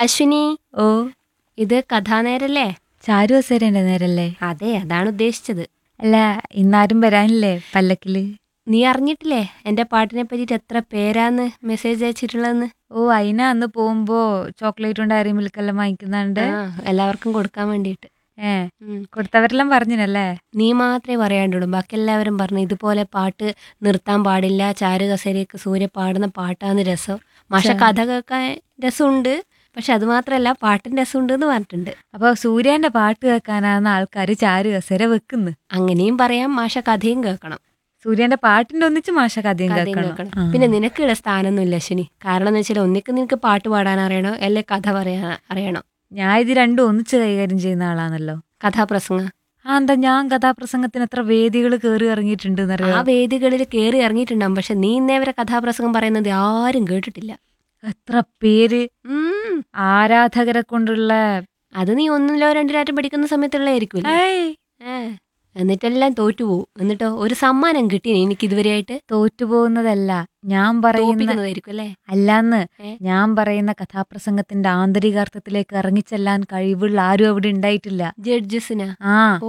അശ്വിനി ഓ ഇത് കഥാനേരല്ലേ ചാരു വസേരന്റെ നേരല്ലേ അതെ അതാണ് ഉദ്ദേശിച്ചത് അല്ല ഇന്നാരും വരാനില്ലേ പല്ലക്കില് നീ അറിഞ്ഞിട്ടില്ലേ എന്റെ പാട്ടിനെ പറ്റിയിട്ട് എത്ര പേരാന്ന് മെസ്സേജ് അയച്ചിട്ടുള്ളതെന്ന് ഓ അയിന അന്ന് പോകുമ്പോ ചോക്ലേറ്റും ഡയറി മിൽക്കെല്ലാം വാങ്ങിക്കുന്നുണ്ട് ആ, എല്ലാവർക്കും കൊടുക്കാൻ വേണ്ടിയിട്ട് ഏ ഉം. കൊടുത്തവരെല്ലാം പറഞ്ഞിനല്ലേ നീ മാത്രമേ പറയാണ്ടുള്ളൂ ബാക്കി എല്ലാവരും പറഞ്ഞു ഇതുപോലെ പാട്ട് നിർത്താൻ പാടില്ല ചാരു കസേരയ്ക്ക് സൂര്യ പാടുന്ന പാട്ടാന്ന് രസം മാഷ കഥ കേൾക്കാൻ രസമുണ്ട് പക്ഷെ അത് മാത്രമല്ല പാട്ടിന് രസമുണ്ട് എന്ന് പറഞ്ഞിട്ടുണ്ട് അപ്പൊ സൂര്യന്റെ പാട്ട് കേൾക്കാനാണ് ആൾക്കാർ ചാരു കസേര വെക്കുന്നു അങ്ങനെയും പറയാം മാഷ കഥയും കേൾക്കണം സൂര്യന്റെ പാട്ടിന്റെ ഒന്നിച്ച് മാഷ കഥയും കഥയും കേൾക്കണം കേൾക്കണം ആ. പിന്നെ നിനക്ക് ഇവിടെ സ്ഥാനമൊന്നുമില്ല ശനി കാരണം എന്ന് വെച്ചാൽ ഒന്നിക്ക് നിനക്ക് പാട്ട് പാടാൻ അറിയണോ അല്ലെ കഥ പറയാൻ അറിയണോ ഞാൻ ഇത് രണ്ടും ഒന്നിച്ച് കൈകാര്യം ചെയ്യുന്ന ആളാണല്ലോ കഥാപ്രസംഗം ആ എന്താ ഞാൻ കഥാപ്രസംഗത്തിന് എത്ര വേദികൾ കയറി ഇറങ്ങിയിട്ടുണ്ട് ആ എന്നറിയോ വേദികളിൽ കയറി ഇറങ്ങിയിട്ടുണ്ടാവും പക്ഷെ നീ ഇന്നേ വരെ കഥാപ്രസംഗം പറയുന്നത് ആരും കേട്ടിട്ടില്ല എത്ര പേര് ഉം. ആരാധകരെ കൊണ്ടുള്ള അത് നീ ഒന്നിലോ രണ്ടിലാറ്റം പഠിക്കുന്ന സമയത്തുള്ളതായിരിക്കും ഏയ്, എന്നിട്ടെല്ലാം തോറ്റുപോകും എന്നിട്ടോ ഒരു സമ്മാനം കിട്ടി എനിക്ക് ഇതുവരെയായിട്ട് തോറ്റുപോകുന്നതല്ല ഞാൻ പറയുന്ന തോപ്പിക്കുന്നതായിരിക്കും അല്ലേ അല്ലാന്ന് ഏ? ഞാൻ പറയുന്ന കഥാപ്രസംഗത്തിന്റെ ആന്തരികാർത്ഥത്തിലേക്ക് ഇറങ്ങിച്ചെല്ലാൻ കഴിവുള്ള ആരും അവിടെ ഉണ്ടായിട്ടില്ല ജഡ്ജസിനാ ആ ഓ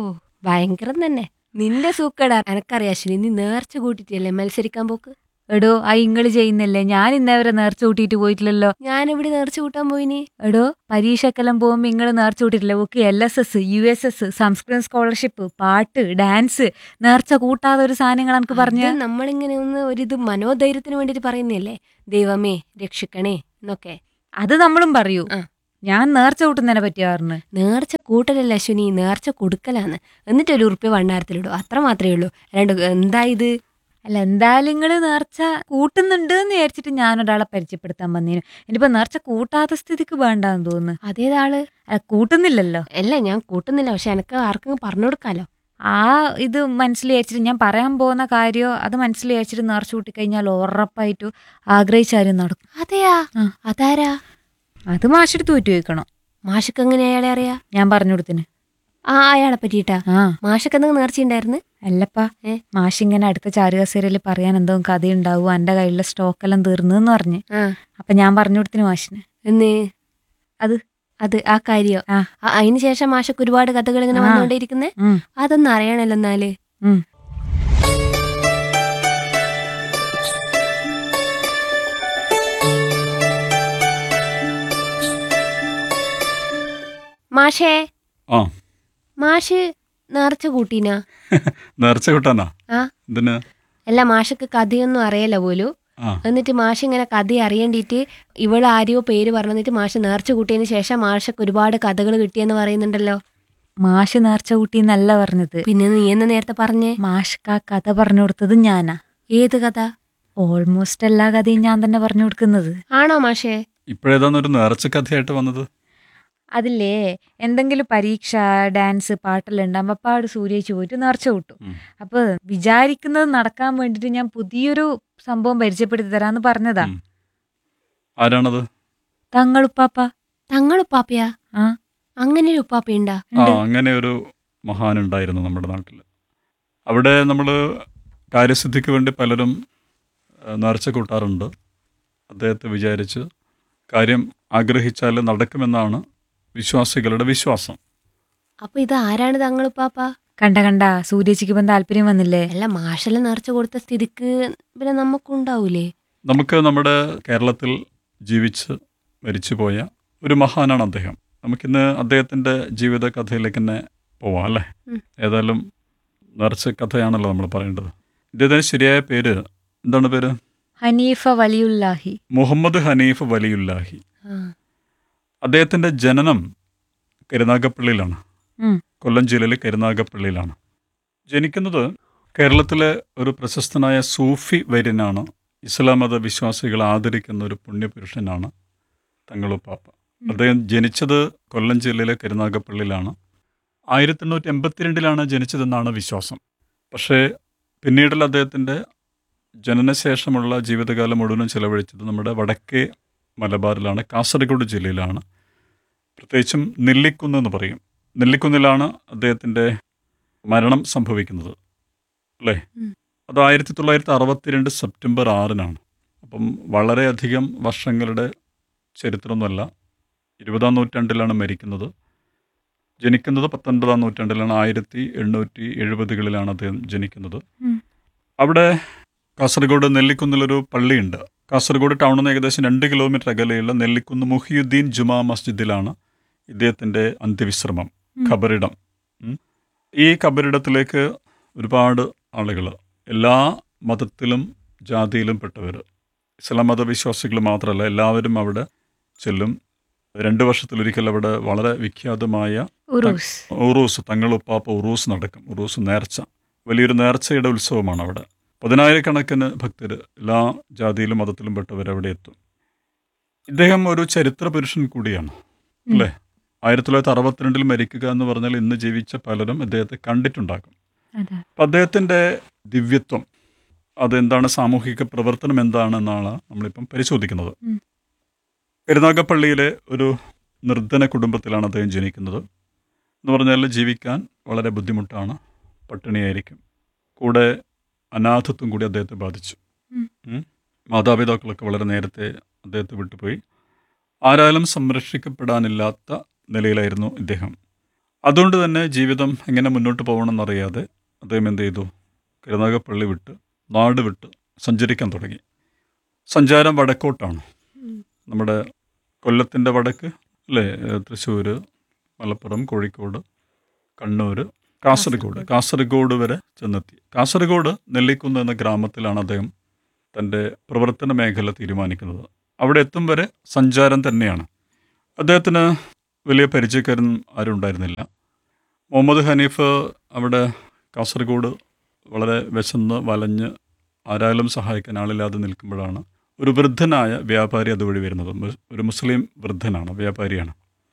ഭയങ്കരം തന്നെ നിന്റെ സൂക്കടാ എനക്കറിയാം ശരി നീ നേർച്ച കൂട്ടിട്ടല്ലേ മത്സരിക്കാൻ പോക്ക് എടോ ആ ഇങ്ങള് ചെയ്യുന്നില്ലേ ഞാൻ ഇന്നേവരെ നേർച്ച കൂട്ടിയിട്ട് പോയിട്ടില്ലല്ലോ ഞാൻ ഇവിടെ നേർച്ച കൂട്ടാൻ പോയിനി എടോ പരീക്ഷക്കെല്ലാം പോകുമ്പോ ഇങ്ങള് നേർച്ച കൂട്ടിയിട്ടില്ല okay L S S U S S സംസ്കൃത സ്കോളർഷിപ്പ് പാട്ട് ഡാൻസ് നേർച്ച കൂട്ടാതെ ഒരു സാധനങ്ങൾ എനിക്ക് പറഞ്ഞ അത് നമ്മളിങ്ങനെ ഒന്ന് ഒരിത് മനോധൈര്യത്തിന് വേണ്ടിട്ട് പറയുന്നല്ലേ ദൈവമേ രക്ഷിക്കണേ എന്നൊക്കെ അത് നമ്മളും പറയൂ ആ. ഞാൻ നേർച്ച കൂട്ടുന്നതിനെ പറ്റിയാ പറഞ്ഞു നേർച്ച കൂട്ടലല്ല അശ്വിനി നേർച്ച കൊടുക്കലാന്ന് എന്നിട്ട് ഒരു ഉറുപ്പ്യ വണ്ണാരത്തിലിടും അത്ര മാത്രമേ ഉള്ളൂ രണ്ട് എന്താ ഇത് അല്ല എന്തായാലും നിങ്ങള് നേർച്ച കൂട്ടുന്നുണ്ട് എന്ന് വിചാരിച്ചിട്ട് ഞാൻ ഒരാളെ പരിചയപ്പെടുത്താൻ വന്നേനു ഇനിയിപ്പോ നേർച്ച കൂട്ടാത്ത സ്ഥിതിക്ക് വേണ്ടാന്ന് തോന്നുന്നു അതേതാള് അല്ല കൂട്ടുന്നില്ലല്ലോ അല്ല ഞാൻ കൂട്ടുന്നില്ല പക്ഷെ എനക്ക് ആർക്കും പറഞ്ഞു കൊടുക്കാലോ ആ ഇത് മനസ്സിൽ വിചാരിച്ചിട്ട് ഞാൻ പറയാൻ പോകുന്ന കാര്യമോ അത് മനസ്സിൽ വിചാരിച്ചിട്ട് നേർച്ച കൂട്ടിക്കഴിഞ്ഞാൽ ഉറപ്പായിട്ടും ആഗ്രഹിച്ചാരും നടക്കും അതെയാ ആ. അതാരാ അത് മാഷെടുത്ത് തോറ്റു വയ്ക്കണം മാഷക്ക് എങ്ങനെ അയാളെ അറിയാ ഞാൻ പറഞ്ഞു കൊടുത്തിന് ആ അയാളെ പറ്റിയിട്ടാ ആ മാഷക്ക് എന്തെങ്കിലും നേർച്ചയുണ്ടായിരുന്നു അല്ലപ്പാ ഏ? മാഷിങ്ങനെ അടുത്ത ചാരുകസേരയിൽ പറയാൻ എന്തോ കഥയുണ്ടാവും എൻ്റെ കയ്യിലുള്ള സ്റ്റോക്കെല്ലാം തീർന്നു എന്ന് പറഞ്ഞ് ആ അപ്പൊ ഞാൻ പറഞ്ഞു കൊടുത്തിന് മാഷിന് എന്ന് അത് അത് ആ കാര്യം ആ. അതിന് ശേഷം മാഷക്ക് ഒരുപാട് കഥകൾ ഇങ്ങനെ ആ. വന്നുകൊണ്ടിരിക്കുന്നേ ഉം, അതൊന്നും അറിയണല്ലോ എന്നാല് ഉം. മാഷേ ആ മാഷ് നേർച്ച കൂട്ടീനാ നേർച്ച കിട്ടാനാ ആ എന്തിന് അല്ല മാഷക്ക് കഥയൊന്നും അറിയല്ല പോലും ആ എന്നിട്ട് മാഷ് ഇങ്ങനെ കഥ അറിയേണ്ടിയിട്ട് ഇവള് ആരെയോ പേര് പറഞ്ഞിട്ട് മാഷ് നേർച്ച കൂട്ടിയതിന് ശേഷം മാഷക്ക് ഒരുപാട് കഥകൾ കിട്ടിയെന്ന് പറയുന്നുണ്ടല്ലോ മാഷ് നേർച്ച കൂട്ടി എന്നല്ല പറഞ്ഞത് പിന്നെ നീ എന്ന് നേരത്തെ പറഞ്ഞേ മാഷ്ക്ക് ആ കഥ പറഞ്ഞു കൊടുത്തത് ഞാനാ ഏത് കഥ ഓൾമോസ്റ്റ് എല്ലാ കഥയും ഞാൻ തന്നെ പറഞ്ഞു കൊടുക്കുന്നത് ആണോ മാഷേ ഇപ്പോഴേതാന്ന് ഒരു നേർച്ച കഥയായിട്ട് വന്നത് അതില്ലേ എന്തെങ്കിലും പരീക്ഷ ഡാൻസ് പാട്ടെല്ലാം ഉണ്ടാകുമ്പോൾ അപ്പാട് സൂര്യേച്ച് പോയിട്ട് നേർച്ച കൂട്ടും ഉം. അപ്പൊ വിചാരിക്കുന്നത് നടക്കാൻ വേണ്ടിയിട്ട് ഞാൻ പുതിയൊരു സംഭവം പരിചയപ്പെടുത്തി തരാന്ന് പറഞ്ഞതാ ഉം. ആരാണത് തങ്ങളുപ്പാപ്പ തങ്ങളുപ്പാപ്പയാ ആ അങ്ങനെ ഒരു ഉപ്പാപ്പയുണ്ടാ ആ അങ്ങനെ ഒരു മഹാനുണ്ടായിരുന്നു നമ്മുടെ നാട്ടിൽ അവിടെ നമ്മൾ കാര്യസിദ്ധിക്ക് വേണ്ടി പലരും ആ, നേർച്ച കൂട്ടാറുണ്ട് അദ്ദേഹത്തെ വിചാരിച്ച് കാര്യം ആഗ്രഹിച്ചാൽ നടക്കുമെന്നാണ് വിശ്വാസികളുടെ വിശ്വാസം അപ്പൊ ഇത് ആരാണ് തങ്ങളുപ്പാപ്പ കണ്ട കണ്ട സൂര്യേച്ചിക്ക് ഇപ്പം താല്പര്യം വന്നില്ലേ അല്ല മാഷെല്ലാം നേർച്ച കൊടുത്ത സ്ഥിതിക്ക് പിന്നെ നമുക്കുണ്ടാവൂലേ നമുക്ക് നമ്മുടെ കേരളത്തിൽ ജീവിച്ച് മരിച്ചുപോയ ഒരു മഹാനാണ് അദ്ദേഹം നമുക്കിന്ന് അദ്ദേഹത്തിൻ്റെ ജീവിത കഥയിലേക്ക് തന്നെ പോവാം അല്ലേ ഉം. ഏതായാലും നേർച്ച കഥയാണല്ലോ നമ്മൾ പറയേണ്ടത് ഇദ്ദേഹത്തിന് ശരിയായ പേര് എന്താണ് പേര് ഹനീഫ വലിയുല്ലാഹി മുഹമ്മദ് ഹനീഫ് വലിയുല്ലാഹി ആ. അദ്ദേഹത്തിൻ്റെ ജനനം കരുനാഗപ്പള്ളിയിലാണ് ഉം. കൊല്ലം ജില്ലയിലെ കരുനാഗപ്പള്ളിയിലാണ് ജനിക്കുന്നത് കേരളത്തിലെ ഒരു പ്രശസ്തനായ സൂഫി വര്യനാണ് ഇസ്ലാം മത വിശ്വാസികളെ ആദരിക്കുന്ന ഒരു പുണ്യപുരുഷനാണ് തങ്ങളുപ്പാപ്പ അദ്ദേഹം ജനിച്ചത് കൊല്ലം ജില്ലയിലെ കരുനാഗപ്പള്ളിയിലാണ് ആയിരത്തി എണ്ണൂറ്റി എൺപത്തിരണ്ടിലാണ് ജനിച്ചതെന്നാണ് വിശ്വാസം പക്ഷേ പിന്നീടുള്ള അദ്ദേഹത്തിൻ്റെ ജനനശേഷമുള്ള ജീവിതകാലം മുഴുവനും ചെലവഴിച്ചത് നമ്മുടെ വടക്കേ മലബാറിലാണ് കാസർഗോഡ് ജില്ലയിലാണ് പ്രത്യേകിച്ചും നെല്ലിക്കുന്ന് എന്ന് പറയും നെല്ലിക്കുന്നിലാണ് അദ്ദേഹത്തിൻ്റെ മരണം സംഭവിക്കുന്നത് അല്ലേ ഉം. അത് ആയിരത്തി തൊള്ളായിരത്തി അറുപത്തിരണ്ട് സെപ്റ്റംബർ ആറിനാണ് അപ്പം വളരെയധികം വർഷങ്ങളുടെ ചരിത്രമൊന്നുമല്ല ഇരുപതാം നൂറ്റാണ്ടിലാണ് മരിക്കുന്നത് ജനിക്കുന്നത് പത്തൊൻപതാം നൂറ്റാണ്ടിലാണ് ആയിരത്തി എണ്ണൂറ്റി എഴുപതുകളിലാണ് അദ്ദേഹം ജനിക്കുന്നത് ഉം. അവിടെ കാസർഗോഡ് നെല്ലിക്കുന്നിലൊരു പള്ളിയുണ്ട് കാസർഗോഡ് ടൗണിൽ നിന്ന് ഏകദേശം രണ്ട് കിലോമീറ്റർ അകലെയുള്ള നെല്ലിക്കുന്ന് മുഹിയുദ്ദീൻ ജുമാ മസ്ജിദിലാണ് ഇദ്ദേഹത്തിൻ്റെ അന്ത്യവിശ്രമം ഉം. ഖബറിടം ഉം. ഈ ഖബറിടത്തിലേക്ക് ഒരുപാട് ആളുകൾ എല്ലാ മതത്തിലും ജാതിയിലും പെട്ടവർ ഇസ്ലാം മതവിശ്വാസികൾ മാത്രമല്ല എല്ലാവരും അവിടെ ചെല്ലും രണ്ട് വർഷത്തിലൊരിക്കൽ അവിടെ വളരെ വിഖ്യാതമായ ഉറൂസ് ഉറൂസ് തങ്ങളുപ്പാപ്പ ഉറൂസ് നടക്കും ഉറൂസ് നേർച്ച വലിയൊരു നേർച്ചയുടെ ഉത്സവമാണ് അവിടെ പതിനായിരക്കണക്കിന് ഭക്തർ എല്ലാ ജാതിയിലും മതത്തിലും പെട്ടവർ അവിടെ എത്തും ഇദ്ദേഹം ഒരു ചരിത്ര പുരുഷൻ കൂടിയാണ് അല്ലേ ആയിരത്തി തൊള്ളായിരത്തി അറുപത്തിരണ്ടിൽ മരിക്കുക എന്ന് പറഞ്ഞാൽ ഇന്ന് ജീവിച്ച പലരും അദ്ദേഹത്തെ കണ്ടിട്ടുണ്ടാകും അതെ അപ്പം അദ്ദേഹത്തിൻ്റെ ദിവ്യത്വം അതെന്താണ് സാമൂഹിക പ്രവർത്തനം എന്താണെന്നാണ് നമ്മളിപ്പം പരിശോധിക്കുന്നത് ഉം. കരുനാഗപ്പള്ളിയിലെ ഒരു നിർധന കുടുംബത്തിലാണ് അദ്ദേഹം ജനിക്കുന്നത് എന്ന് പറഞ്ഞാൽ ജീവിക്കാൻ വളരെ ബുദ്ധിമുട്ടാണ് പട്ടിണിയായിരിക്കും കൂടെ അനാഥത്വം കൂടി അദ്ദേഹത്തെ ബാധിച്ചു ഉം. ഉം. മാതാപിതാക്കളൊക്കെ വളരെ നേരത്തെ അദ്ദേഹത്തെ വിട്ടുപോയി ആരാലും സംരക്ഷിക്കപ്പെടാനില്ലാത്ത നിലയിലായിരുന്നു ഇദ്ദേഹം അതുകൊണ്ട് തന്നെ ജീവിതം എങ്ങനെ മുന്നോട്ട് പോകണമെന്നറിയാതെ അദ്ദേഹം എന്ത് ചെയ്തു കരുനാഗപ്പള്ളി വിട്ട് നാട് വിട്ട് സഞ്ചരിക്കാൻ തുടങ്ങി സഞ്ചാരം വടക്കോട്ടാണ് നമ്മുടെ കൊല്ലത്തിൻ്റെ വടക്ക് അല്ലേ തൃശ്ശൂർ മലപ്പുറം കോഴിക്കോട് കണ്ണൂർ കാസർഗോഡ് കാസർഗോഡ് വരെ ചെന്നെത്തി കാസർഗോഡ് നെല്ലിക്കുന്ന് എന്ന ഗ്രാമത്തിലാണ് അദ്ദേഹം തൻ്റെ പ്രവർത്തന മേഖല തീരുമാനിക്കുന്നത് അവിടെ എത്തും വരെ സഞ്ചാരം തന്നെയാണ് അദ്ദേഹത്തിന് വലിയ പരിചയക്കാരൻ ആരും ഉണ്ടായിരുന്നില്ല മുഹമ്മദ് ഹനീഫ് അവിടെ കാസർഗോഡ് വളരെ വിശന്ന് വലഞ്ഞ് ആരാലും സഹായിക്കാൻ ആളില്ലാതെ നിൽക്കുമ്പോഴാണ് ഒരു വൃദ്ധനായ വ്യാപാരി അതുവഴി വരുന്നത് മു- ഒരു മുസ്ലിം വൃദ്ധനാണ് വ്യാപാരിയാണ്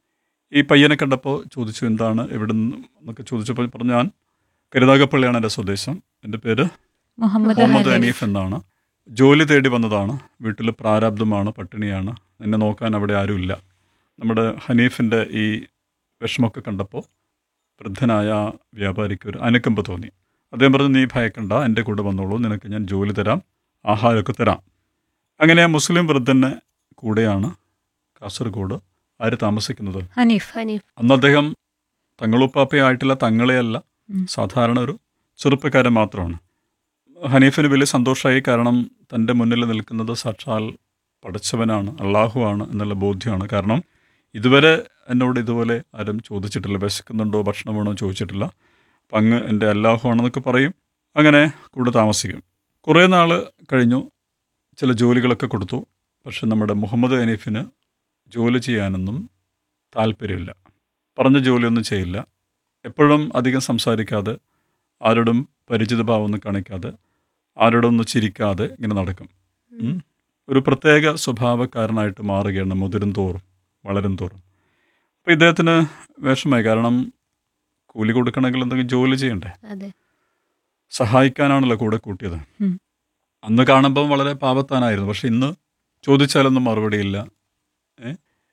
ഈ പയ്യനെ കണ്ടപ്പോൾ ചോദിച്ചു എന്താണ് എവിടെ നിന്ന് എന്നൊക്കെ ചോദിച്ചപ്പോൾ പറഞ്ഞു ഞാൻ കരുനാഗപ്പള്ളിയാണ് എൻ്റെ സ്വദേശം എൻ്റെ പേര് മുഹമ്മദ് മുഹമ്മദ് ഹനീഫ്. ഹനീഫ് എന്നാണ് ജോലി തേടി വന്നതാണ് വീട്ടിൽ പ്രാരാബ്ദമാണ് പട്ടിണിയാണ് എന്നെ നോക്കാൻ അവിടെ ആരുമില്ല നമ്മുടെ ഹനീഫിൻ്റെ ഈ വിഷമമൊക്കെ കണ്ടപ്പോൾ വൃദ്ധനായ ആ വ്യാപാരിക്ക് ഒരു അനുകമ്പ തോന്നി അദ്ദേഹം പറഞ്ഞു നീ ഭയക്കണ്ട എൻ്റെ കൂടെ വന്നോളൂ നിനക്ക് ഞാൻ ജോലി തരാം ആഹാരമൊക്കെ തരാം അങ്ങനെ ആ മുസ്ലിം വൃദ്ധൻ്റെ കൂടെയാണ് കാസർഗോഡ് ആര് താമസിക്കുന്നത് ഹനീഫ് ഹനീഫ് അന്ന് അദ്ദേഹം തങ്ങളുപ്പാപ്പയായിട്ടില്ല തങ്ങളെയല്ല ഉം. സാധാരണ ഒരു ചെറുപ്പക്കാരൻ മാത്രമാണ് ഹനീഫിന് വലിയ സന്തോഷമായി കാരണം തൻ്റെ മുന്നിൽ നിൽക്കുന്നത് സാക്ഷാൽ പടച്ചവനാണ് അള്ളാഹുവാണ് എന്നുള്ള ബോധ്യമാണ് കാരണം ഇതുവരെ എന്നോട് ഇതുപോലെ ആരും ചോദിച്ചിട്ടില്ല വിശക്കുന്നുണ്ടോ ഭക്ഷണം വേണോ ചോദിച്ചിട്ടില്ല അപ്പം അങ്ങ് എൻ്റെ അല്ലാഹു ആണെന്നൊക്കെ പറയും അങ്ങനെ കൂടെ താമസിക്കും കുറേ നാൾ കഴിഞ്ഞു ചില ജോലികളൊക്കെ കൊടുത്തു പക്ഷെ നമ്മുടെ മുഹമ്മദ് ഹനീഫിന് ജോലി ചെയ്യാനൊന്നും താല്പര്യമില്ല പറഞ്ഞ ജോലിയൊന്നും ചെയ്യില്ല എപ്പോഴും അധികം സംസാരിക്കാതെ ആരോടും പരിചിതഭാവമൊന്നും കാണിക്കാതെ ആരോടൊന്നും ചിരിക്കാതെ ഇങ്ങനെ നടക്കും ഉം. ഒരു പ്രത്യേക സ്വഭാവക്കാരനായിട്ട് മാറുകയാണ് മുതിരും തോറും വളരും തോറും അപ്പോൾ ഇദ്ദേഹത്തിന് വിഷമമായി കാരണം കൂലി കൊടുക്കണമെങ്കിൽ എന്തെങ്കിലും ജോലി ചെയ്യണ്ടേ അതെ സഹായിക്കാനാണല്ലോ കൂടെ കൂട്ടിയത് ഉം. അന്ന് കാണുമ്പം വളരെ പാപത്താനായിരുന്നു പക്ഷെ ഇന്ന് ചോദിച്ചാലൊന്നും മറുപടിയില്ല ഏ?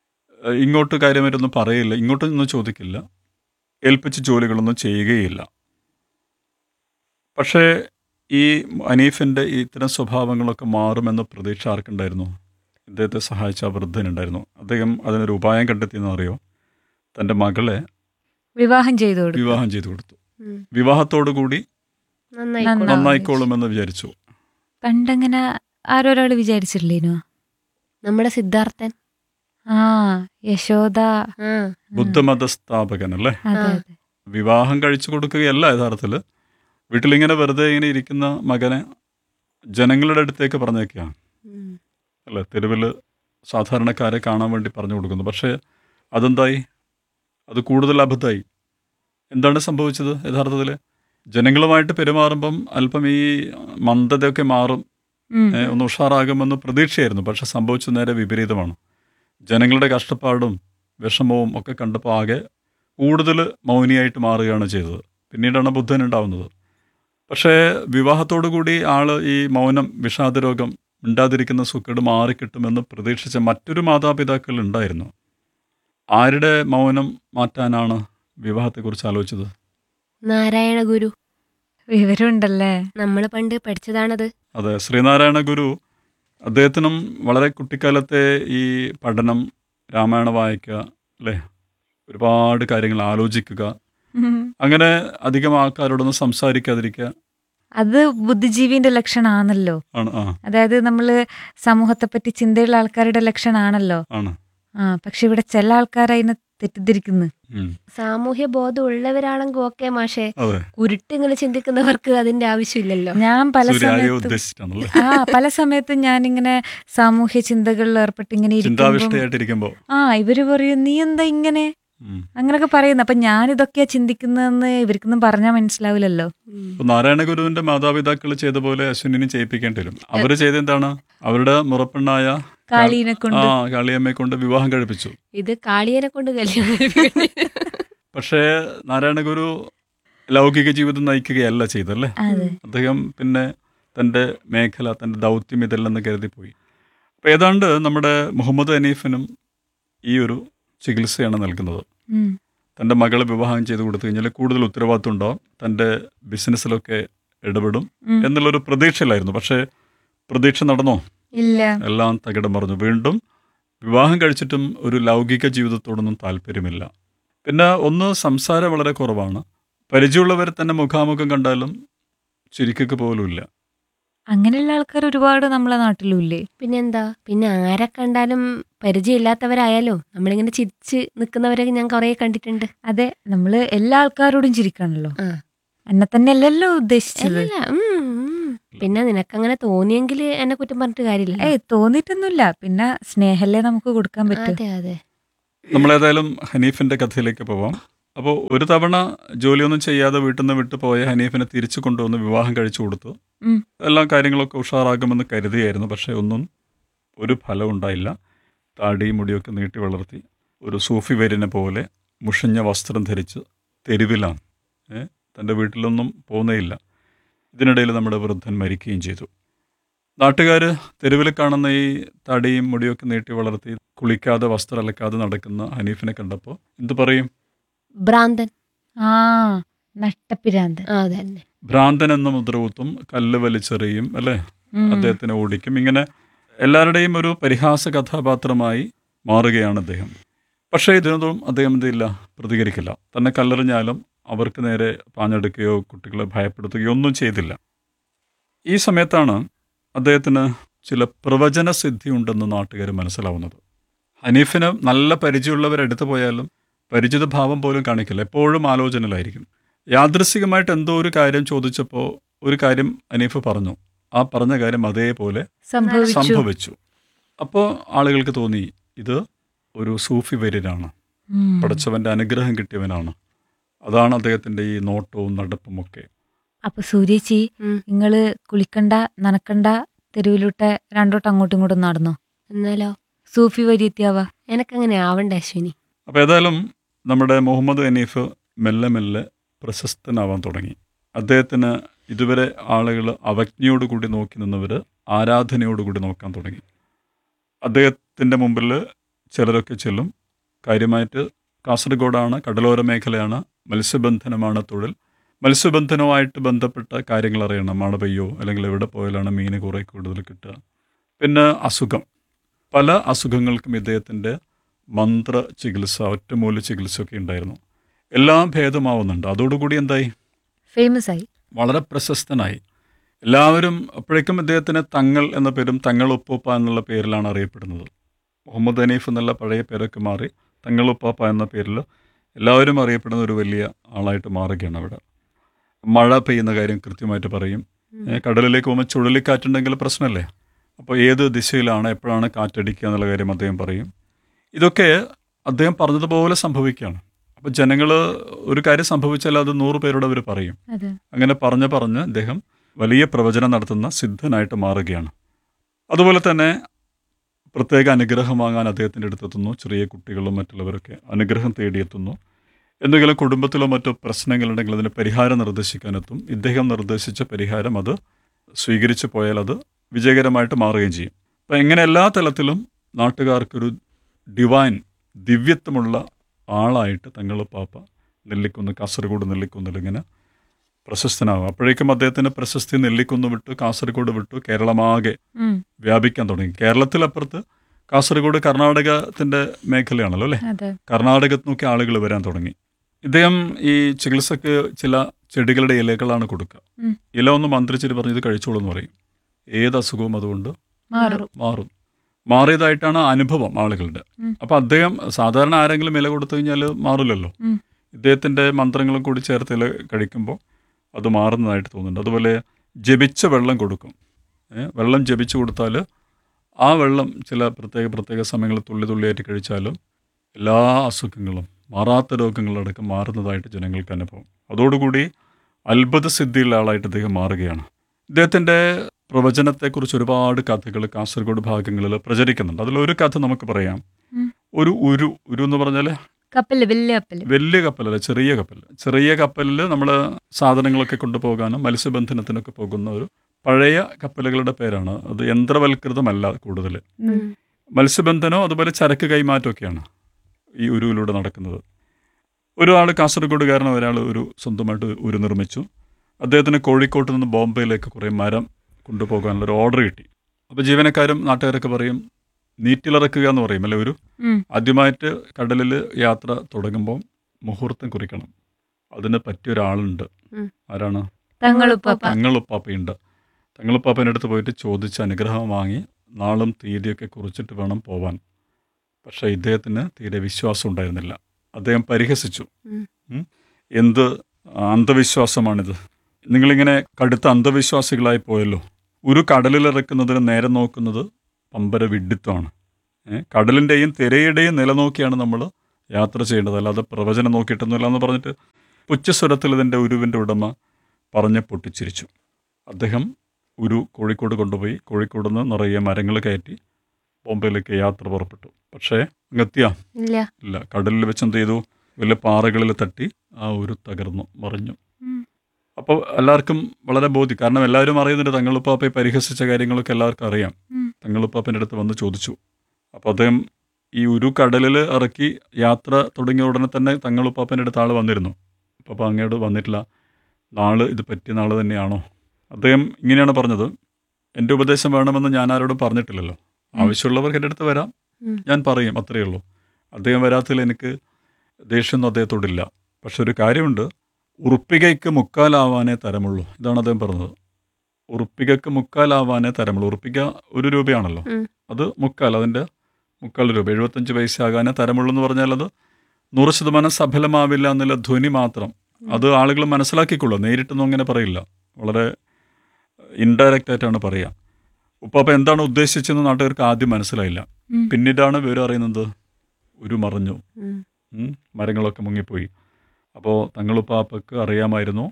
ഏ, ഇങ്ങോട്ട് കാര്യമായിട്ടൊന്നും പറയില്ല ഇങ്ങോട്ടൊന്നും ചോദിക്കില്ല ഏൽപ്പിച്ച ജോലികളൊന്നും ചെയ്യുകയില്ല പക്ഷേ ഈ അനീഫിൻ്റെ ഈ ഇത്തരം സ്വഭാവങ്ങളൊക്കെ മാറുമെന്ന പ്രതീക്ഷ ആർക്കുണ്ടായിരുന്നു ഇദ്ദേഹത്തെ സഹായിച്ച ആ വൃദ്ധനുണ്ടായിരുന്നു അദ്ദേഹം അതിനൊരു ഉപായം കണ്ടെത്തിയെന്ന് അറിയോ തൻ്റെ മകളെ വിവാഹം ചെയ്തു കൊടുത്തു വിവാഹം ചെയ്തു കൊടുത്തു ഉം. വിവാഹത്തോടു കൂടി നന്നായിക്കോളും നന്നായി. നന്നായിക്കോളുമെന്ന് വിചാരിച്ചു പണ്ടങ്ങനെ ആരോരാൾ വിചാരിച്ചിട്ടില്ലേനോ നമ്മുടെ സിദ്ധാർത്ഥൻ ആ യശോദ ആ ബുദ്ധമത സ്ഥാപകൻ അല്ലേ അതെ ആ. അതെ വിവാഹം കഴിച്ചു കൊടുക്കുകയല്ല യഥാർത്ഥത്തിൽ വീട്ടിലിങ്ങനെ വെറുതെ ഇങ്ങനെ ഇരിക്കുന്ന മകനെ ജനങ്ങളുടെ അടുത്തേക്ക് പറഞ്ഞേക്കുക ഉം. അല്ലേ തെരുവിൽ സാധാരണക്കാരെ കാണാൻ വേണ്ടി പറഞ്ഞു കൊടുക്കുന്നു പക്ഷേ അതെന്തായി അത് കൂടുതൽ അബദ്ധമായി എന്താണ് സംഭവിച്ചത് യഥാർത്ഥത്തിൽ ജനങ്ങളുമായിട്ട് പെരുമാറുമ്പം അല്പം ഈ മന്ദതയൊക്കെ മാറും ഉം. ഏ, ഒന്ന് ഉഷാറാകുമെന്ന് പ്രതീക്ഷയായിരുന്നു പക്ഷെ സംഭവിച്ചത് നേരെ വിപരീതമാണ് ജനങ്ങളുടെ കഷ്ടപ്പാടും വിഷമവും ഒക്കെ കണ്ടപ്പോൾ ആകെ കൂടുതൽ മൗനിയായിട്ട് മാറുകയാണ് ചെയ്തത് പിന്നീടാണ് ബുദ്ധൻ ഉണ്ടാവുന്നത് പക്ഷേ വിവാഹത്തോടു കൂടി ആൾ ഈ മൗനം വിഷാദരോഗം മിണ്ടാതിരിക്കുന്ന സുക്കേട് മാറിക്കിട്ടുമെന്ന് പ്രതീക്ഷിച്ച മറ്റൊരു മാതാപിതാക്കൾ ഉണ്ടായിരുന്നു ആരുടെ മൗനം മാറ്റാനാണ് വിവാഹത്തെക്കുറിച്ച് ആലോചിച്ചത് നാരായണ ഗുരു വിവരമുണ്ടല്ലേ നമ്മൾ പണ്ട് പഠിച്ചതാണത് അതെ ശ്രീനാരായണ ഗുരു അദ്ദേഹത്തിനും വളരെ കുട്ടിക്കാലത്തെ ഈ പഠനം രാമായണം വായിക്കുക അല്ലേ ഒരുപാട് കാര്യങ്ങൾ ആലോചിക്കുക ഉം. അങ്ങനെ അധികം ആൾക്കാരോടൊന്നും സംസാരിക്കാതിരിക്കുക അത് ബുദ്ധിജീവിന്റെ ലക്ഷണമാണല്ലോ ആണ് ആ അതായത് നമ്മള് സമൂഹത്തെ പറ്റി ചിന്തയുള്ള ആൾക്കാരുടെ ലക്ഷണമാണല്ലോ ആണ് ആ പക്ഷെ ഇവിടെ ചില ആൾക്കാർ അതിനെ തെറ്റിദ്ധരിക്കുന്നു ഉം. സാമൂഹ്യ ബോധം ഉള്ളവരാണെങ്കിൽ ഓക്കെ മാഷെ അതെ കുരുട്ട് ഇങ്ങനെ ചിന്തിക്കുന്നവർക്ക് അതിന്റെ ആവശ്യമില്ലല്ലോ ഞാൻ പല സൂര്യായെ സമയത്തും ഉദ്ദേശിച്ചിട്ടാണല്ലേ ആ പല സമയത്തും ഞാനിങ്ങനെ സാമൂഹ്യ ചിന്തകളിൽ ഏർപ്പെട്ട് ഇങ്ങനെ ഇരിക്കുമ്പോൾ ചിന്താവിഷ്ടയായിട്ടിരിക്കുമ്പോൾ ആ ഇവര് പറയും നീ എന്താ ഇങ്ങനെ ഉം. അങ്ങനൊക്കെ പറയുന്നു അപ്പൊ ഞാൻ ഇതൊക്കെയാ ചിന്തിക്കുന്നതെന്ന് ഇവർക്കൊന്നും പറഞ്ഞാൽ മനസ്സിലാവില്ലല്ലോ ഉം. ഇപ്പൊ നാരായണ ഗുരുവിന്റെ മാതാപിതാക്കൾ ചെയ്ത പോലെ അശ്വിനിനും ചെയ്യിപ്പിക്കേണ്ടി വരും അവര് ചെയ്ത് എന്താണ് അവരുടെ മുറപ്പെണ്ണായ കാളീനെ ആ കൊണ്ട് കാളിയമ്മയെ കൊണ്ട് വിവാഹം കഴിപ്പിച്ചു ഇത് കാളിയനെ കൊണ്ട് കല്യാണം കഴിപ്പിക്കണ്ടേ? പക്ഷേ നാരായണ ഗുരു ലൗകിക ജീവിതം നയിക്കുകയല്ല ചെയ്തല്ലേ അതെ അദ്ദേഹം പിന്നെ തൻ്റെ മേഖല തൻ്റെ ദൗത്യം ഇതല്ലെന്ന് കരുതിപ്പോയി അപ്പോൾ ഏതാണ്ട് നമ്മുടെ മുഹമ്മദ് ഹനീഫിനും ഈ ഒരു ചികിത്സയാണ് നൽകുന്നത് ഉം. തൻ്റെ മകളെ വിവാഹം ചെയ്ത് കൊടുത്തു കഴിഞ്ഞാൽ കൂടുതൽ ഉത്തരവാദിത്വം ഉണ്ടാവും തൻ്റെ ബിസിനസ്സിലൊക്കെ ഇടപെടും ഉം. എന്നുള്ളൊരു പ്രതീക്ഷയിലായിരുന്നു പക്ഷേ പ്രതീക്ഷ നടന്നോ ഇല്ല എല്ലാം തകിടം മറിഞ്ഞു വീണ്ടും വിവാഹം കഴിച്ചിട്ടും ഒരു ലൗകിക ജീവിതത്തോടൊന്നും താല്പര്യമില്ല പിന്നെ ഒന്ന് സംസാരം വളരെ കുറവാണ് പരിചയമുള്ളവരെ തന്നെ മുഖാമുഖം കണ്ടാലും ചിരിക്കൊക്കെ പോലും ഇല്ല അങ്ങനെയുള്ള ആൾക്കാർ ഒരുപാട് നമ്മളെ നാട്ടിലും ഇല്ലേ പിന്നെന്താ പിന്നെ ആരെ കണ്ടാലും പരിചയമില്ലാത്തവരായാലോ നമ്മളിങ്ങനെ ചിരിച്ച് നിൽക്കുന്നവരൊക്കെ ഞാൻ കുറേ കണ്ടിട്ടുണ്ട് അതെ നമ്മള് എല്ലാ ആൾക്കാരോടും ചിരിക്കണല്ലോ ആ. എന്നെ തന്നെ അല്ലല്ലോ ഉദ്ദേശിച്ചത് അല്ലല്ല ഉം, ഉം. പിന്നെ നിനക്കങ്ങനെ തോന്നിയെങ്കിൽ എന്നെ കുറ്റം പറഞ്ഞിട്ട് കാര്യമില്ല ഏയ് തോന്നിയിട്ടൊന്നുമില്ല പിന്നെ സ്നേഹല്ലേ നമുക്ക് കൊടുക്കാൻ പറ്റും അതെ അതെ നമ്മളേതായാലും ഹനീഫിന്റെ കഥയിലേക്ക് പോവാം അപ്പോൾ ഒരു തവണ ജോലിയൊന്നും ചെയ്യാതെ വീട്ടിൽ നിന്ന് വിട്ടു പോയ ഹനീഫിനെ തിരിച്ചു കൊണ്ടുവന്ന് വിവാഹം കഴിച്ചു കൊടുത്തു ഉം. എല്ലാ കാര്യങ്ങളൊക്കെ ഉഷാറാകുമെന്ന് കരുതിയായിരുന്നു പക്ഷേ ഒന്നും ഒരു ഫലം ഉണ്ടായില്ല താടിയും മുടിയൊക്കെ നീട്ടി വളർത്തി ഒരു സൂഫി വരിനെ പോലെ മുഷിഞ്ഞ വസ്ത്രം ധരിച്ച് തെരുവിലാണ് ഏ തൻ്റെ വീട്ടിലൊന്നും പോകുന്നേയില്ല ഇതിനിടയിൽ നമ്മുടെ വൃദ്ധൻ മരിക്കുകയും ചെയ്തു നാട്ടുകാർ തെരുവിൽ കാണുന്ന ഈ തടിയും മുടിയൊക്കെ നീട്ടി വളർത്തി കുളിക്കാതെ വസ്ത്രം അലക്കാതെ നടക്കുന്ന ഹനീഫിനെ കണ്ടപ്പോൾ എന്ത് പറയും ഭ്രാന്തൻ ആ നഷ്ടപ്പിരാന്ത് ആ അതന്നെ ഭ്രാന്തൻ എന്ന മുദ്രകുത്തും കല്ല് വലിച്ചെറിയും അല്ലേ ഉം. അദ്ദേഹത്തിനെ ഓടിക്കും ഇങ്ങനെ എല്ലാവരുടെയും ഒരു പരിഹാസ കഥാപാത്രമായി മാറുകയാണ് അദ്ദേഹം പക്ഷേ ഇതിനൊന്നും അദ്ദേഹം എന്തില്ല പ്രതികരിക്കില്ല തന്നെ കല്ലെറിഞ്ഞാലും അവർക്ക് നേരെ പാഞ്ഞെടുക്കുകയോ കുട്ടികളെ ഭയപ്പെടുത്തുകയോ ഒന്നും ചെയ്തില്ല ഈ സമയത്താണ് അദ്ദേഹത്തിന് ചില പ്രവചന സിദ്ധി ഉണ്ടെന്ന് നാട്ടുകാർ മനസ്സിലാവുന്നത് ഹനീഫിന് നല്ല പരിചയമുള്ളവരെടുത്തു പോയാലും പരിചിത ഭാവം പോലും കാണിക്കില്ല എപ്പോഴും ആലോചനയിലായിരിക്കും യാദൃശികമായിട്ട് എന്തോ ഒരു കാര്യം ചോദിച്ചപ്പോൾ ഒരു കാര്യം ഹനീഫ് പറഞ്ഞു ആ പറഞ്ഞ കാര്യം അതേപോലെ സംഭവിച്ചു സംഭവിച്ചു അപ്പോൾ ആളുകൾക്ക് തോന്നി ഇത് ഒരു സൂഫി വര്യനാണ് ഉം. പടച്ചവന്റെ അനുഗ്രഹം കിട്ടിയവനാണ് അതാണ് അദ്ദേഹത്തിന്റെ ഈ നോട്ടവും നടപ്പും ഒക്കെ അപ്പൊ സൂര്യേച്ചി ഉം. നിങ്ങള് കുളിക്കണ്ട നനക്കണ്ട തെരുവിലൂട്ടെ രണ്ടോട്ട് അങ്ങോട്ടും ഇങ്ങോട്ടും നടന്നോ എന്നാലോ സൂഫി വരിയെത്തിയാവാ എനക്കങ്ങനെ ആവണ്ട അശ്വിനി അപ്പോൾ ഏതായാലും നമ്മുടെ മുഹമ്മദ് ഹനീഫ് മെല്ലെ മെല്ലെ പ്രശസ്തനാവാൻ തുടങ്ങി അദ്ദേഹത്തിന് ഇതുവരെ ആളുകൾ അവജ്ഞയോടുകൂടി നോക്കി നിന്നവർ ആരാധനയോടുകൂടി നോക്കാൻ തുടങ്ങി അദ്ദേഹത്തിൻ്റെ മുമ്പിൽ ചിലരൊക്കെ ചെല്ലും കാര്യമായിട്ട് കാസർഗോഡാണ് കടലോര മേഖലയാണ് മത്സ്യബന്ധനമാണ് തൊഴിൽ മത്സ്യബന്ധനവുമായിട്ട് ബന്ധപ്പെട്ട കാര്യങ്ങൾ അറിയണം മഴ പെയ്യോ അല്ലെങ്കിൽ എവിടെ പോയാലാണ് മീൻ കുറേ കൂടുതൽ കിട്ടുക പിന്നെ അസുഖം പല അസുഖങ്ങൾക്കും ഇദ്ദേഹത്തിൻ്റെ മന്ത്ര ചികിത്സ ഒറ്റമൂല ചികിത്സയൊക്കെ ഉണ്ടായിരുന്നു എല്ലാം ഭേദമാവുന്നുണ്ട് അതോടുകൂടി എന്തായി ഫേമസ് ആയി വളരെ പ്രശസ്തനായി എല്ലാവരും അപ്പോഴേക്കും ഇദ്ദേഹത്തിന് തങ്ങൾ എന്ന പേരും തങ്ങൾ ഉപ്പൂപ്പ എന്നുള്ള പേരിലാണ് അറിയപ്പെടുന്നത് മുഹമ്മദ് ഹനീഫ് എന്നുള്ള പഴയ പേരൊക്കെ മാറി തങ്ങൾ ഉപ്പാപ്പ എന്ന പേരിൽ എല്ലാവരും അറിയപ്പെടുന്ന ഒരു വലിയ ആളായിട്ട് മാറുകയാണ് അവിടെ മഴ പെയ്യുന്ന കാര്യം കൃത്യമായിട്ട് പറയും ഏ, കടലിലേക്ക് പോകുമ്പോൾ ചുഴലിക്കാറ്റുണ്ടെങ്കിൽ പ്രശ്നമല്ലേ അപ്പോൾ ഏത് ദിശയിലാണ് എപ്പോഴാണ് കാറ്റടിക്കുക എന്നുള്ള കാര്യം അദ്ദേഹം പറയും ഇതൊക്കെ അദ്ദേഹം പറഞ്ഞതുപോലെ സംഭവിക്കുകയാണ് അപ്പോൾ ജനങ്ങൾ ഒരു കാര്യം സംഭവിച്ചാൽ അത് നൂറ് പേരോട് അവർ പറയും അതെ അങ്ങനെ പറഞ്ഞ് പറഞ്ഞ് അദ്ദേഹം വലിയ പ്രവചനം നടത്തുന്ന സിദ്ധനായിട്ട് മാറുകയാണ് അതുപോലെ തന്നെ പ്രത്യേക അനുഗ്രഹം വാങ്ങാൻ അദ്ദേഹത്തിൻ്റെ അടുത്തെത്തുന്നു ചെറിയ കുട്ടികളും മറ്റുള്ളവരൊക്കെ അനുഗ്രഹം തേടിയെത്തുന്നു എന്തെങ്കിലും കുടുംബത്തിലോ മറ്റോ പ്രശ്നങ്ങളുണ്ടെങ്കിൽ അതിന് പരിഹാരം നിർദ്ദേശിക്കാനെത്തും ഇദ്ദേഹം നിർദ്ദേശിച്ച പരിഹാരം അത് സ്വീകരിച്ചു പോയാൽ അത് വിജയകരമായിട്ട് മാറുകയും ചെയ്യും അപ്പം എങ്ങനെ എല്ലാ തലത്തിലും നാട്ടുകാർക്കൊരു ഡിവൈൻ ദിവ്യത്വമുള്ള ആളായിട്ട് തങ്ങൾ പാപ്പ നെല്ലിക്കുന്ന് കാസർഗോഡ് നെല്ലിക്കുന്നിൽ ഇങ്ങനെ പ്രശസ്തനാകും അപ്പോഴേക്കും അദ്ദേഹത്തിന് പ്രശസ്തി നെല്ലിക്കുന്ന് വിട്ടു കാസർഗോഡ് വിട്ടു കേരളമാകെ ഉം. വ്യാപിക്കാൻ തുടങ്ങി കേരളത്തിലപ്പുറത്ത് കാസർഗോഡ് കർണാടകത്തിൻ്റെ മേഖലയാണല്ലോ അല്ലേ അതെ കർണാടകത്തിൽ നോക്കി ആളുകൾ വരാൻ തുടങ്ങി ഇദ്ദേഹം ഈ ചികിത്സക്ക് ചില ചെടികളുടെ ഇലകളാണ് കൊടുക്കുക ഉം. ഇല ഒന്ന് മന്ത്രിച്ചിട്ട് പറഞ്ഞ് ഇത് കഴിച്ചോളൂ എന്ന് പറയും ഏത് അസുഖവും അതുകൊണ്ട് മാറും മാറും മാറിയതായിട്ടാണ് അനുഭവം ആളുകളുടെ ഉം. അപ്പം അദ്ദേഹം സാധാരണ ആരെങ്കിലും ഇല കൊടുത്തു കഴിഞ്ഞാൽ മാറില്ലല്ലോ ഉം. ഇദ്ദേഹത്തിൻ്റെ മന്ത്രങ്ങളും കൂടി ചേർത്ത് ഇല കഴിക്കുമ്പോൾ അത് മാറുന്നതായിട്ട് തോന്നുന്നുണ്ട് അതുപോലെ ജപിച്ച വെള്ളം കൊടുക്കും ഏ, വെള്ളം ജപിച്ചു കൊടുത്താൽ ആ വെള്ളം ചില പ്രത്യേക പ്രത്യേക സമയങ്ങളിൽ തുള്ളി തുള്ളിയായിട്ട് കഴിച്ചാലും എല്ലാ അസുഖങ്ങളും മാറാത്ത രോഗങ്ങളടക്കം മാറുന്നതായിട്ട് ജനങ്ങൾക്ക് അനുഭവം അതോടുകൂടി അത്ഭുത സിദ്ധിയുള്ള ആളായിട്ട് ഇദ്ദേഹം മാറുകയാണ് ഇദ്ദേഹത്തിൻ്റെ പ്രവചനത്തെക്കുറിച്ച് ഒരുപാട് കഥകൾ കാസർഗോഡ് ഭാഗങ്ങളിൽ പ്രചരിക്കുന്നുണ്ട് അതിലൊരു കഥ നമുക്ക് പറയാം ഉം. ഒരു ഉരു ഉരു എന്ന് പറഞ്ഞാൽ കപ്പല് വലിയ കപ്പല് വലിയ കപ്പലല്ല ചെറിയ കപ്പൽ ചെറിയ കപ്പലിൽ നമ്മൾ സാധനങ്ങളൊക്കെ കൊണ്ടുപോകാനും മത്സ്യബന്ധനത്തിനൊക്കെ പോകുന്ന ഒരു പഴയ കപ്പലുകളുടെ പേരാണ് അത് യന്ത്രവൽകൃതമല്ല കൂടുതൽ ഉം. മത്സ്യബന്ധനവും അതുപോലെ ചരക്ക് കൈമാറ്റമൊക്കെയാണ് ഈ ഉരുവിലൂടെ നടക്കുന്നത് ഒരാൾ കാസർഗോഡുകാരൻ ഒരാൾ ഒരു സ്വന്തമായിട്ട് ഉരു നിർമ്മിച്ചു അദ്ദേഹത്തിന് കോഴിക്കോട്ട് നിന്ന് ബോംബെയിലേക്ക് കുറേ മരം കൊണ്ടുപോകാനുള്ള ഒരു ഓർഡർ കിട്ടി അപ്പോൾ ജീവനക്കാരും നാട്ടുകാരൊക്കെ പറയും നീറ്റിലിറക്കുക എന്ന് പറയും അല്ലെ ഒരു ഉം. ആദ്യമായിട്ട് കടലിൽ യാത്ര തുടങ്ങുമ്പോൾ മുഹൂർത്തം കുറിക്കണം അതിന് പറ്റിയ ഒരാളുണ്ട് ഉം. ആരാണ് തങ്ങളുപ്പാപ്പ തങ്ങളുപ്പാപ്പയുണ്ട് തങ്ങളുപ്പാപ്പൻ്റെ അടുത്ത് പോയിട്ട് ചോദിച്ച് അനുഗ്രഹം വാങ്ങി നാളും തീയതിയൊക്കെ കുറിച്ചിട്ട് വേണം പോവാൻ പക്ഷേ ഇദ്ദേഹത്തിന് തീരെ വിശ്വാസം ഉണ്ടായിരുന്നില്ല അദ്ദേഹം പരിഹസിച്ചു ഉം. ഉം. എന്ത് അന്ധവിശ്വാസമാണിത് നിങ്ങളിങ്ങനെ കടുത്ത അന്ധവിശ്വാസികളായി പോയല്ലോ ഒരു കടലിലിറക്കുന്നതിന് നേരെ നോക്കുന്നത് പമ്പര വിഡിത്വമാണ് ഏ, കടലിൻ്റെയും തിരയുടെയും നിലനോക്കിയാണ് നമ്മൾ യാത്ര ചെയ്യേണ്ടത് അല്ലാതെ പ്രവചനം നോക്കിയിട്ടൊന്നുമില്ല എന്ന് പറഞ്ഞിട്ട് ഉച്ചസ്വരത്തിൽ ഇതിൻ്റെ ഉരുവിൻ്റെ ഉടമ പറഞ്ഞ് പൊട്ടിച്ചിരിച്ചു അദ്ദേഹം ഒരു കോഴിക്കോട് കൊണ്ടുപോയി കോഴിക്കോട് നിന്ന് നിറയെ മരങ്ങൾ കയറ്റി ബോംബെയിലേക്ക് യാത്ര പുറപ്പെട്ടു പക്ഷേ അങ്ങെത്തിയ ഇല്ല ഇല്ല കടലിൽ വെച്ച് എന്ത് ചെയ്തു വലിയ പാറകളിൽ തട്ടി ആ ഒരു തകർന്നു മറിഞ്ഞു ഉം. അപ്പോൾ എല്ലാവർക്കും വളരെ ബോധ്യം കാരണം എല്ലാവരും അറിയുന്നുണ്ട് തങ്ങളുപ്പാപ്പയെ പരിഹസിച്ച കാര്യങ്ങളൊക്കെ എല്ലാവർക്കും അറിയാം ഉം. തങ്ങളുപ്പാപ്പൻ്റെ അടുത്ത് വന്ന് ചോദിച്ചു അപ്പോൾ അദ്ദേഹം ഈ ഒരു കടലിൽ ഇറക്കി യാത്ര തുടങ്ങിയ ഉടനെ തന്നെ തങ്ങളുപ്പാപ്പൻ്റെ അടുത്ത് ആൾ വന്നിരുന്നു അപ്പോൾ അങ്ങോട്ട് വന്നിട്ടില്ല നാള് ഇത് പറ്റിയ നാൾ തന്നെയാണോ അദ്ദേഹം ഇങ്ങനെയാണ് പറഞ്ഞത് എൻ്റെ ഉപദേശം വേണമെന്ന് ഞാൻ ആരോടും പറഞ്ഞിട്ടില്ലല്ലോ ആവശ്യമുള്ളവർക്ക് എൻ്റെ അടുത്ത് വരാം ഉം. ഞാൻ പറയും അത്രയേ ഉള്ളൂ അദ്ദേഹം വരാത്തതിൽ എനിക്ക് ദേഷ്യമൊന്നും അദ്ദേഹത്തോടില്ല പക്ഷെ ഒരു കാര്യമുണ്ട് ഉറുപ്പികയ്ക്ക് മുക്കാലാവാനേ തരമുള്ളൂ ഇതാണ് അദ്ദേഹം പറഞ്ഞത് ഉറുപ്പികയ്ക്ക് മുക്കാലാവാനേ തരമുള്ളൂ ഉറുപ്പിക ഒരു രൂപയാണല്ലോ ഉം. അത് മുക്കാൽ അതിൻ്റെ മുക്കാൽ രൂപ എഴുപത്തഞ്ച് പൈസ ആകാനേ തരമുള്ളൂ എന്ന് പറഞ്ഞാൽ അത് നൂറ് ശതമാനം സഫലമാവില്ല എന്നുള്ള ധ്വനി മാത്രം അത് ആളുകൾ മനസ്സിലാക്കിക്കൊള്ളൂ നേരിട്ടൊന്നും അങ്ങനെ പറയില്ല വളരെ ഇൻഡയറക്റ്റ് ആയിട്ടാണ് പറയുക ഉപ്പാപ്പ എന്താണ് ഉദ്ദേശിച്ചതെന്ന് നാട്ടുകാർക്ക് ആദ്യം മനസ്സിലായില്ല ഉം. പിന്നീടാണ് വിവരം അറിയുന്നത് ഒരു മറിഞ്ഞു ഉം. ഉം, മരങ്ങളൊക്കെ മുങ്ങിപ്പോയി അപ്പോൾ തങ്ങളുപ്പാപ്പക്ക് അറിയാമായിരുന്നു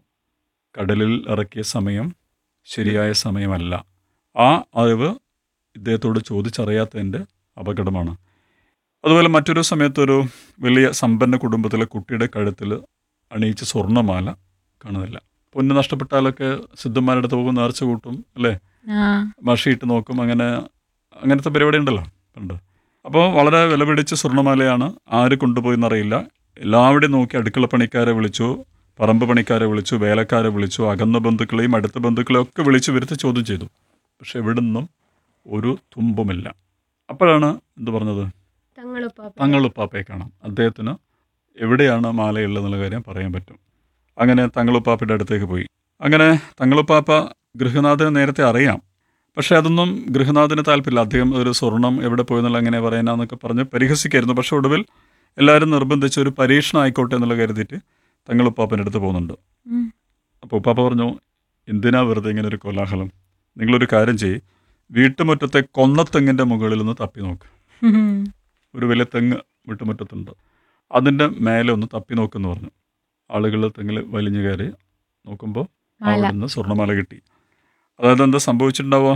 കടലിൽ ഇറക്കിയ സമയം ശരിയായ സമയമല്ല ആ അറിവ് ഇദ്ദേഹത്തോട് ചോദിച്ചറിയാത്തതിൻ്റെ അപകടമാണ് അതുപോലെ മറ്റൊരു സമയത്തൊരു വലിയ സമ്പന്ന കുടുംബത്തിലെ കുട്ടിയുടെ കഴുത്തിൽ അണിയിച്ച സ്വർണ്ണമാല കാണുന്നില്ല പൊന്ന് നഷ്ടപ്പെട്ടാലൊക്കെ സിദ്ധന്മാരുടെ അടുത്ത് പോകും നേർച്ച കൂട്ടും അല്ലേ ആ മഷിയിട്ട് നോക്കും അങ്ങനെ അങ്ങനത്തെ പരിപാടി ഉണ്ടല്ലോ പണ്ട് അപ്പോൾ വളരെ വില പിടിച്ച സ്വർണ്ണമാലയാണ് ആര് കൊണ്ടുപോയി എന്നറിയില്ല എല്ലാവരുടെയും നോക്കി അടുക്കള പണിക്കാരെ വിളിച്ചു പറമ്പ് പണിക്കാരെ വിളിച്ചു വേലക്കാരെ വിളിച്ചു അകന്ന ബന്ധുക്കളെയും അടുത്ത ബന്ധുക്കളെയും ഒക്കെ വിളിച്ചു വരുത്തി ചോദ്യം ചെയ്തു പക്ഷെ ഇവിടെ നിന്നും ഒരു തുമ്പുമില്ല അപ്പോഴാണ് എന്ത് പറഞ്ഞത് തങ്ങളുപ്പാപ്പ തങ്ങളുപ്പാപ്പയെ കാണാം അദ്ദേഹത്തിന് എവിടെയാണ് മാലയുള്ളതെന്നുള്ള കാര്യം പറയാൻ പറ്റും അങ്ങനെ തങ്ങളുപ്പാപ്പയുടെ അടുത്തേക്ക് പോയി അങ്ങനെ തങ്ങളുപ്പാപ്പ ഗൃഹനാഥനെ നേരത്തെ അറിയാം പക്ഷേ അതൊന്നും ഗൃഹനാഥന് താല്പര്യമില്ല അദ്ദേഹം ഒരു സ്വർണം എവിടെ പോയെന്നുള്ള എങ്ങനെ പറയാനാന്നൊക്കെ പറഞ്ഞ് പരിഹസിക്കായിരുന്നു പക്ഷെ ഒടുവിൽ എല്ലാവരും നിർബന്ധിച്ച് ഒരു പരീക്ഷണം ആയിക്കോട്ടെ എന്നുള്ള കരുതിയിട്ട് തങ്ങളുപ്പാപ്പൻ്റെ അടുത്ത് പോകുന്നുണ്ട് ഉം. അപ്പോൾ ഉപ്പാപ്പ പറഞ്ഞു എന്തിനാ വെറുതെ ഇങ്ങനെ ഒരു കോലാഹലം നിങ്ങളൊരു കാര്യം ചെയ്യ് വീട്ടുമുറ്റത്തെ കൊന്നത്തെങ്ങിൻ്റെ മുകളിൽ നിന്ന് തപ്പി നോക്ക് ഉം. ഒരു വലിയ തെങ്ങ് വീട്ടുമുറ്റത്തുണ്ട് അതിൻ്റെ മേലെ ഒന്ന് തപ്പി നോക്കെന്ന് പറഞ്ഞു ആളുകൾ തെങ്ങിൽ വലിഞ്ഞു കയറി നോക്കുമ്പോൾ മാല. അവിടെ നിന്ന് സ്വർണ്ണമാല കിട്ടി അതായത് എന്താ സംഭവിച്ചിട്ടുണ്ടാവുക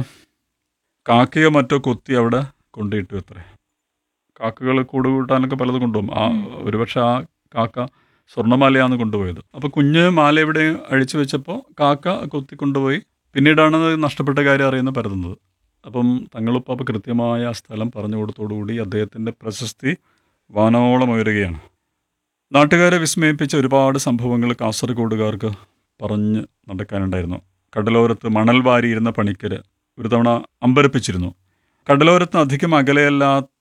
കാക്കയോ മറ്റോ കൊത്തി അവിടെ കൊണ്ടിട്ടു അത്രേ കാക്കകൾ കൂട് കൂട്ടാനൊക്കെ പലതും കൊണ്ടുപോകും ആ ഒരുപക്ഷെ ആ കാക്ക സ്വർണ്ണമാലയാണ് കൊണ്ടുപോയത് അപ്പോൾ കുഞ്ഞ് മാല എവിടെ അഴിച്ചു വെച്ചപ്പോൾ കാക്ക കൊത്തി കൊണ്ടുപോയി പിന്നീടാണ് അത് നഷ്ടപ്പെട്ട കാര്യം അറിയുന്നത് പരതുന്നത് അപ്പം തങ്ങളുപ്പാപ്പ കൃത്യമായ ആ സ്ഥലം പറഞ്ഞു കൊടുത്തോടുകൂടി അദ്ദേഹത്തിൻ്റെ പ്രശസ്തി വാനോളം ഉയരുകയാണ് നാട്ടുകാരെ വിസ്മയിപ്പിച്ച ഒരുപാട് സംഭവങ്ങൾ കാസർഗോഡുകാർക്ക് പറഞ്ഞ് നടക്കാനുണ്ടായിരുന്നു കടലോരത്ത് മണൽ വാരിയിരുന്ന പണിക്കര് ഒരു തവണ അമ്പരപ്പിച്ചിരുന്നു കടലോരത്ത് അധികം അകലെയല്ലാത്ത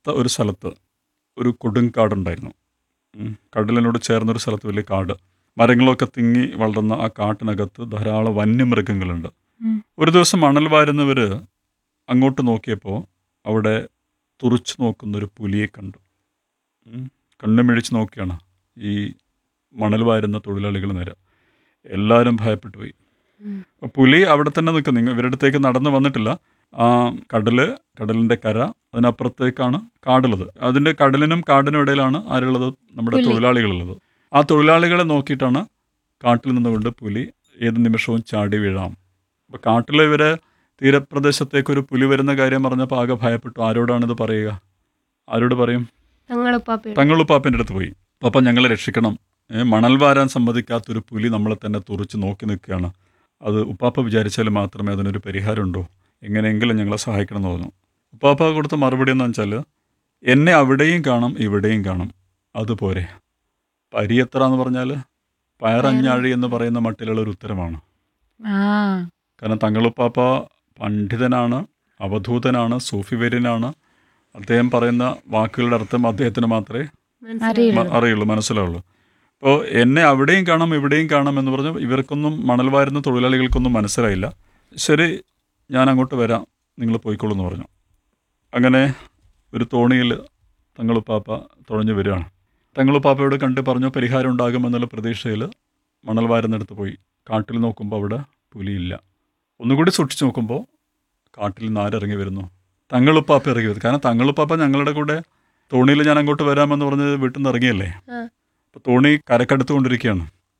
അടുത്ത ഒരു സ്ഥലത്ത് ഒരു കൊടുങ്കാടുണ്ടായിരുന്നു ഉം. കടലിനോട് ചേർന്നൊരു സ്ഥലത്ത് വലിയ കാട് മരങ്ങളൊക്കെ തിങ്ങി വളർന്ന ആ കാട്ടിനകത്ത് ധാരാളം വന്യമൃഗങ്ങളുണ്ട് ഉം. ഒരു ദിവസം മണൽ വാരുന്നവർ അങ്ങോട്ട് നോക്കിയപ്പോൾ അവിടെ തുറച്ചു നോക്കുന്നൊരു പുലിയെ കണ്ടു ഉം. കണ്ണു മിഴിച്ച് നോക്കിയാണ് ഈ മണൽ വാരുന്ന തൊഴിലാളികൾ നേരെ എല്ലാവരും ഭയപ്പെട്ടു പോയി ഉം. അപ്പൊ പുലി അവിടെ തന്നെ നിൽക്കും നിങ്ങൾ ഇവരുടെ അടുത്തേക്ക് നടന്നു വന്നിട്ടില്ല ആ കടല് കടലിന്റെ കര അതിനപ്പുറത്തേക്കാണ് കാടുള്ളത് അതിന്റെ കടലിനും കാടിനും ഇടയിലാണ് ആരുള്ളത് നമ്മുടെ പുലി. തൊഴിലാളികളുള്ളത് ആ തൊഴിലാളികളെ നോക്കിയിട്ടാണ് കാട്ടിൽ നിന്നുകൊണ്ട് പുലി ഏത് നിമിഷവും ചാടി വീഴാം അപ്പൊ കാട്ടിലെ ഇവരെ തീരപ്രദേശത്തേക്ക് ഒരു പുലി വരുന്ന കാര്യം പറഞ്ഞപ്പോൾ ആകെ ഭയപ്പെട്ടു ആരോടാണിത് പറയുക ആരോട് പറയും തങ്ങളുപ്പാപ്പ തങ്ങളുപ്പാപ്പൻ്റെ അടുത്ത് പോയി പാപ്പ ഞങ്ങളെ രക്ഷിക്കണം ഏ, മണൽ വാരാൻ സമ്മതിക്കാത്തൊരു പുലി നമ്മളെ തന്നെ തുറച്ച് നോക്കി നിൽക്കുകയാണ് അത് ഉപ്പാപ്പ വിചാരിച്ചാൽ മാത്രമേ അതിനൊരു പരിഹാരമുണ്ടോ എങ്ങനെയെങ്കിലും ഞങ്ങളെ സഹായിക്കണം എന്ന് പറഞ്ഞു ഉപ്പാപ്പ കൊടുത്ത മറുപടി എന്ന് വെച്ചാൽ എന്നെ അവിടെയും കാണും ഇവിടെയും കാണും അതുപോരെ പരിയത്ര എന്ന് പറഞ്ഞാൽ പയറഞ്ഞാഴി എന്ന് പറയുന്ന മട്ടിലുള്ള ഒരു ഉത്തരമാണ് ആ കാരണം തങ്ങളുപ്പാപ്പ പണ്ഡിതനാണ് അവധൂതനാണ് സൂഫിവര്യനാണ് അദ്ദേഹം പറയുന്ന വാക്കുകളുടെ അർത്ഥം അദ്ദേഹത്തിന് മാത്രമേ അറിയില്ല മ- അറിയുള്ളൂ മനസ്സിലാവുള്ളൂ അപ്പോൾ എന്നെ അവിടെയും കാണാം ഇവിടെയും കാണാം എന്ന് പറഞ്ഞ് ഇവർക്കൊന്നും മണൽ വാരുന്ന തൊഴിലാളികൾക്കൊന്നും മനസ്സിലായില്ല ശരി ഞാൻ അങ്ങോട്ട് വരാം നിങ്ങൾ പോയിക്കോളൂ എന്ന് പറഞ്ഞു അങ്ങനെ ഒരു തോണിയിൽ തങ്ങളുപ്പാപ്പ തുഴഞ്ഞു വരികയാണ് തങ്ങളുപ്പാപ്പയോട് കണ്ട് പറഞ്ഞു പരിഹാരം ഉണ്ടാകുമെന്നുള്ള പ്രതീക്ഷയിൽ മണൽ വാരുന്നിടത്ത് പോയി കാട്ടിൽ നോക്കുമ്പോൾ അവിടെ പുലിയില്ല ഒന്നുകൂടി സൂക്ഷിച്ച് നോക്കുമ്പോൾ കാട്ടിൽ നിന്ന് ആരിറങ്ങി വരുന്നു തങ്ങളുപ്പാപ്പ ഇറങ്ങി വരുന്നു കാരണം തങ്ങളുപ്പാപ്പ ഞങ്ങളുടെ കൂടെ തോണിയിൽ ഞാൻ അങ്ങോട്ട് വരാമെന്ന് പറഞ്ഞ് വീട്ടിൽ നിന്ന് ഇറങ്ങിയല്ലേ ആ. അപ്പോൾ തോണി കരക്കടുത്തുകൊണ്ടിരിക്കുകയാണ്